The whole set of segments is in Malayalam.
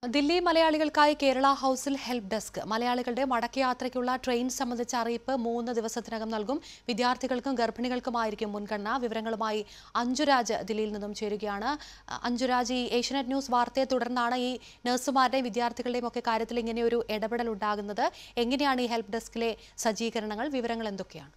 ദില്ലി മലയാളികൾക്കായി കേരള ഹൗസിൽ ഹെൽപ്പ് ഡെസ്ക് മലയാളികളുടെ മടക്കയാത്രയ്ക്കുള്ള ട്രെയിൻ സംബന്ധിച്ച അറിയിപ്പ് മൂന്ന് ദിവസത്തിനകം നൽകും വിദ്യാർത്ഥികൾക്കും ഗർഭിണികൾക്കുമായിരിക്കും മുൻഗണന വിവരങ്ങളുമായി അഞ്ജുരാജ് ദില്ലിയിൽ നിന്നും ചേരുകയാണ് അ- അഞ്ജുരാജ് ഈ ഏഷ്യനെറ്റ് ന്യൂസ് വാർത്തയെ തുടർന്നാണ് ഈ നഴ്സുമാരുടെയും വിദ്യാർത്ഥികളുടെയും ഒക്കെ കാര്യത്തിൽ ഇങ്ങനെ ഒരു ഇടപെടൽ ഉണ്ടാകുന്നത് എങ്ങനെയാണ് ഈ ഹെൽപ്പ് ഡെസ്കിലെ സജ്ജീകരണങ്ങൾ വിവരങ്ങൾ എന്തൊക്കെയാണ്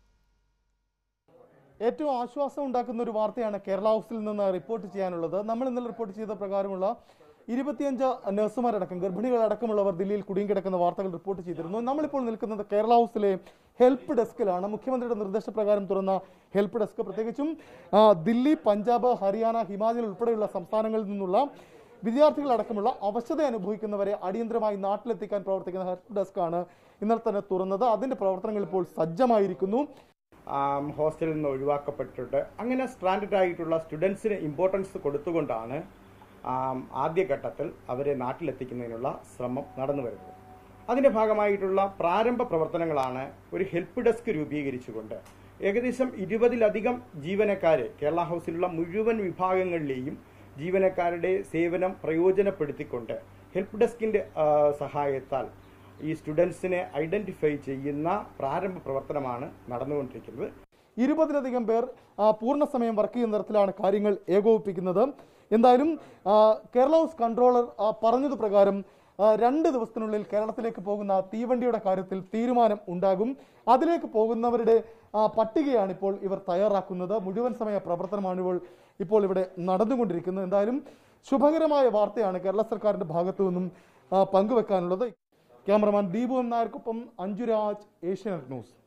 ഏറ്റവും ആശ്വാസം ഉണ്ടാക്കുന്ന ഒരു വാർത്തയാണ് കേരള ഹൗസിൽ നിന്ന് റിപ്പോർട്ട് ചെയ്യാനുള്ളത് നമ്മൾ ഇന്നലെ റിപ്പോർട്ട് ചെയ്ത പ്രകാരമുള്ള ഇരുപത്തിയഞ്ച് നഴ്സുമാരടക്കം ഗർഭിണികളടക്കമുള്ളവർ ദില്ലിയിൽ കുടുങ്ങിക്കിടക്കുന്ന വാർത്തകൾ റിപ്പോർട്ട് ചെയ്തിരുന്നു നമ്മളിപ്പോൾ നിൽക്കുന്നത് കേരള ഹൗസിലെ ഹെൽപ്പ് ഡെസ്കിലാണ് മുഖ്യമന്ത്രിയുടെ നിർദ്ദേശപ്രകാരം തുറന്ന ഹെൽപ്പ് ഡെസ്ക് പ്രത്യേകിച്ചും ആ, ദില്ലി പഞ്ചാബ് ഹരിയാന ഹിമാചൽ ഉൾപ്പെടെയുള്ള സംസ്ഥാനങ്ങളിൽ നിന്നുള്ള വിദ്യാർത്ഥികളടക്കമുള്ള അവശത അനുഭവിക്കുന്നവരെ അടിയന്തരമായി നാട്ടിലെത്തിക്കാൻ പ്രവർത്തിക്കുന്ന ഹെൽപ്പ് ഡെസ്കാണ് ഇന്നലെ തന്നെ തുറന്നത് അതിന്റെ പ്രവർത്തനങ്ങൾ ഇപ്പോൾ സജ്ജമായിരിക്കുന്നു ആം, ഹോസ്റ്റലിൽ നിന്ന് ഒഴിവാക്കപ്പെട്ടിട്ട് അങ്ങനെ സ്ട്രാൻഡഡ് ആയിട്ടുള്ള സ്റ്റുഡൻസിന് ഇമ്പോർട്ടൻസ് കൊടുത്തുകൊണ്ടാണ് ആം, ആദ്യഘട്ടത്തിൽ അവരെ നാട്ടിലെത്തിക്കുന്നതിനുള്ള ശ്രമം നടന്നു വരുന്നത് അതിന്റെ ഭാഗമായിട്ടുള്ള പ്രാരംഭ പ്രവർത്തനങ്ങളാണ് ഒരു ഹെൽപ്പ് ഡെസ്ക് രൂപീകരിച്ചുകൊണ്ട് ഏകദേശം ഇരുപതിലധികം ജീവനക്കാരെ കേരള ഹൗസിലുള്ള മുഴുവൻ വിഭാഗങ്ങളിലെയും ജീവനക്കാരുടെ സേവനം പ്രയോജനപ്പെടുത്തിക്കൊണ്ട് ഹെൽപ്പ് ഡെസ്കിന്റെ ആ, സഹായത്താൽ ഈ സ്റ്റുഡൻസിനെ ഐഡന്റിഫൈ ചെയ്യുന്ന പ്രാരംഭ പ്രവർത്തനമാണ് നടന്നുകൊണ്ടിരിക്കുന്നത് ഇരുപതിലധികം പേർ ആ, പൂർണ്ണസമയം വർക്ക് ചെയ്യുന്ന തരത്തിലാണ് കാര്യങ്ങൾ ഏകോപിപ്പിക്കുന്നത് എന്തായാലും ആ, കേരള ഹൗസ് കൺട്രോളർ ആ, പറഞ്ഞത് പ്രകാരം ആ, രണ്ട് ദിവസത്തിനുള്ളിൽ കേരളത്തിലേക്ക് പോകുന്ന തീവണ്ടിയുടെ കാര്യത്തിൽ തീരുമാനം ഉണ്ടാകും അതിലേക്ക് പോകുന്നവരുടെ ആ, പട്ടികയാണ് ഇപ്പോൾ ഇവർ തയ്യാറാക്കുന്നത് മുഴുവൻ സമയ പ്രവർത്തനമാണ് ഇപ്പോൾ ഇപ്പോൾ ഇവിടെ നടന്നുകൊണ്ടിരിക്കുന്നത് എന്തായാലും ശുഭകരമായ വാർത്തയാണ് കേരള സർക്കാരിന്റെ ഭാഗത്തു നിന്നും ആ, പങ്കുവെക്കാനുള്ളത് ക്യാമറമാൻ ദീപു എം നായർക്കൊപ്പം അഞ്ജുരാജ് ഏഷ്യാനെറ്റ് ന്യൂസ്